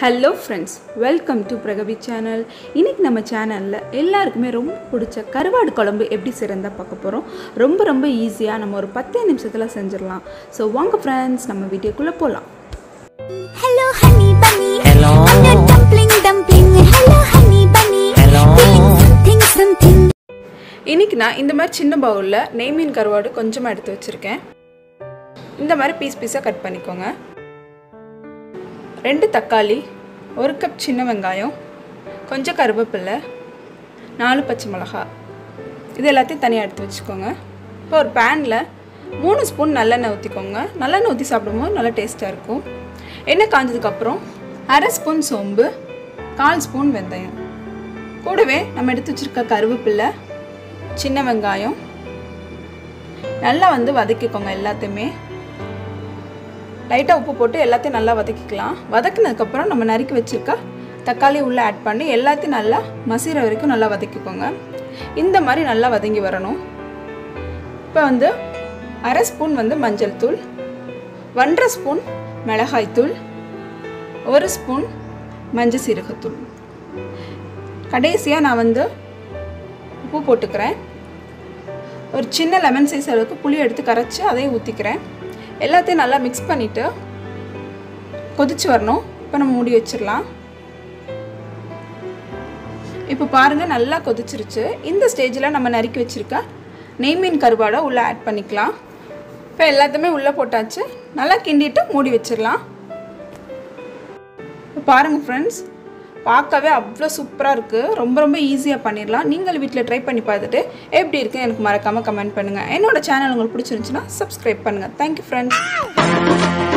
Hello friends welcome to Pragavi channel இன்னைக்கு நம்ம சேனலில் எல்லாருக்குமே ரொம்ப பிடிச்ச கருவாடு குழம்பு எப்படி செய்கிறதா பார்க்க போகிறோம் ரொம்ப ரொம்ப ஈஸியாக நம்ம ஒரு பத்தே நிமிஷத்தில் செஞ்சிடலாம் ஸோ வாங்க ஃப்ரெண்ட்ஸ் நம்ம வீடியோக்குள்ளே போகலாம் Hello, honey bunny. Hello. I'm a dumpling, dumpling. Hello, honey bunny. Hello. Feeling something, something. இன்னைக்கு நான் இந்த மாதிரி சின்ன பவுலில் நெய் மீன் கருவாடு கொஞ்சமாக எடுத்து வச்சுருக்கேன் இந்த மாதிரி பீஸ் பீஸாக கட் பண்ணிக்கோங்க ரெண்டு தக்காளி ஒரு கப் சின்ன வெங்காயம் கொஞ்சம் கருவேப்பிலை நாலு பச்சை மிளகாய் இது எல்லாத்தையும் தனியாக எடுத்து வச்சுக்கோங்க இப்போ ஒரு பேனில் மூணு ஸ்பூன் நல்லெண்ணெய் ஊற்றிக்கோங்க நல்லெண்ணெய் ஊற்றி சாப்பிடும்போது நல்லா டேஸ்ட்டாக இருக்கும் எண்ணெய் காஞ்சதுக்கப்புறம் அரை ஸ்பூன் சோம்பு கால் ஸ்பூன் வெந்தயம் கூடவே நம்ம எடுத்து வச்சுருக்க கருவேப்பிலை சின்ன வெங்காயம் நல்லா வந்து வதக்கிக்கோங்க எல்லாத்தையுமே லைட்டாக உப்பு போட்டு எல்லாத்தையும் நல்லா வதக்கிக்கலாம் வதக்கினதுக்கப்புறம் நம்ம நறுக்கி வச்சுருக்க தக்காளி உள்ளே ஆட் பண்ணி எல்லாத்தையும் நல்லா மசிற வரைக்கும் நல்லா வதக்கிக்கோங்க இந்த மாதிரி நல்லா வதங்கி வரணும் இப்போ வந்து அரை ஸ்பூன் வந்து மஞ்சள் தூள் ஒன்றரை ஸ்பூன் மிளகாய்த்தூள் ஒரு ஸ்பூன் மஞ்சள் சீரகத்தூள் கடைசியாக நான் வந்து உப்பு போட்டுக்கிறேன் ஒரு சின்ன லெமன் சைஸ் அளவுக்கு புளி எடுத்து கரைச்சி அதையும் ஊற்றிக்கிறேன் எல்லாத்தையும் நல்லா மிக்ஸ் பண்ணிவிட்டு கொதிச்சு வரணும் இப்போ நம்ம மூடி வச்சிடலாம் இப்போ பாருங்கள் நல்லா கொதிச்சிருச்சு இந்த ஸ்டேஜில் நம்ம நறுக்கி வச்சுருக்க நெய் மீன் கருவாடை உள்ளே ஆட் பண்ணிக்கலாம் இப்போ எல்லாத்தையுமே உள்ளே போட்டாச்சு நல்லா கிண்டிட்டு மூடி வச்சிடலாம் இப்போ பாருங்கள் ஃப்ரெண்ட்ஸ் பார்க்கவே அவ்வளோ சூப்பராக இருக்குது ரொம்ப ரொம்ப ஈஸியாக பண்ணிடலாம் நீங்கள் வீட்டில் ட்ரை பண்ணி பார்த்துட்டு எப்படி இருக்குன்னு எனக்கு மறக்காமல் கமெண்ட் பண்ணுங்கள் என்னோட சேனல் உங்களுக்கு பிடிச்சிருந்துச்சுன்னா சப்ஸ்கிரைப் பண்ணுங்கள் தேங்க்யூ ஃப்ரெண்ட்ஸ்